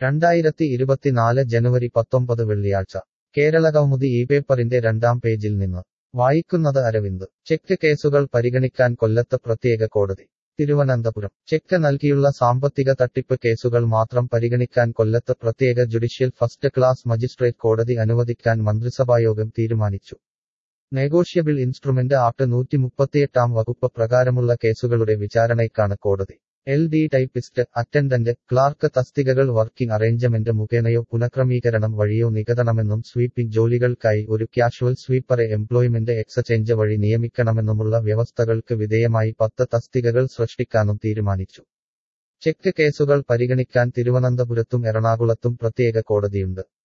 രണ്ടായിരത്തി ഇരുപത്തിനാല് ജനുവരി പത്തൊമ്പത് വെള്ളിയാഴ്ച കേരളകൗമുദി ഈ പേപ്പറിന്റെ രണ്ടാം പേജിൽ നിന്ന് വായിക്കുന്നത് അരവിന്ദ് ചെക്ക് കേസുകൾ പരിഗണിക്കാൻ കൊല്ലത്ത് പ്രത്യേക കോടതി തിരുവനന്തപുരം ചെക്ക് നൽകിയുള്ള സാമ്പത്തിക തട്ടിപ്പ് കേസുകൾ മാത്രം പരിഗണിക്കാൻ കൊല്ലത്ത് പ്രത്യേക ജുഡീഷ്യൽ ഫസ്റ്റ് ക്ലാസ് മജിസ്ട്രേറ്റ് കോടതി അനുവദിക്കാൻ മന്ത്രിസഭായോഗം തീരുമാനിച്ചു നെഗോഷ്യബിൾ ഇൻസ്ട്രുമെന്റ് ആക്ട് നൂറ്റി മുപ്പത്തിയെട്ടാം വകുപ്പ് പ്രകാരമുള്ള കേസുകളുടെ വിചാരണയ്ക്കാണ് കോടതി L D typist attendant clerk തസ്തികകൾ വർക്കിംഗ് അറേഞ്ച്മെന്റ് മുഖേനയോ പുനഃക്രമീകരണം വഴിയോ നികതണമെന്നും സ്വീപ്പിംഗ് ജോലികൾക്കായി ഒരു കാഷ്വൽ സ്വീപ്പറെ എംപ്ലോയ്മെന്റ് എക്സ്ചേഞ്ച് വഴി നിയമിക്കണമെന്നുമുള്ള വ്യവസ്ഥകൾക്ക് വിധേയമായി പത്ത് തസ്തികകൾ സൃഷ്ടിക്കാനും തീരുമാനിച്ചു ചെക്ക് കേസുകൾ പരിഗണിക്കാൻ തിരുവനന്തപുരത്തും എറണാകുളത്തും പ്രത്യേക കോടതിയുണ്ട്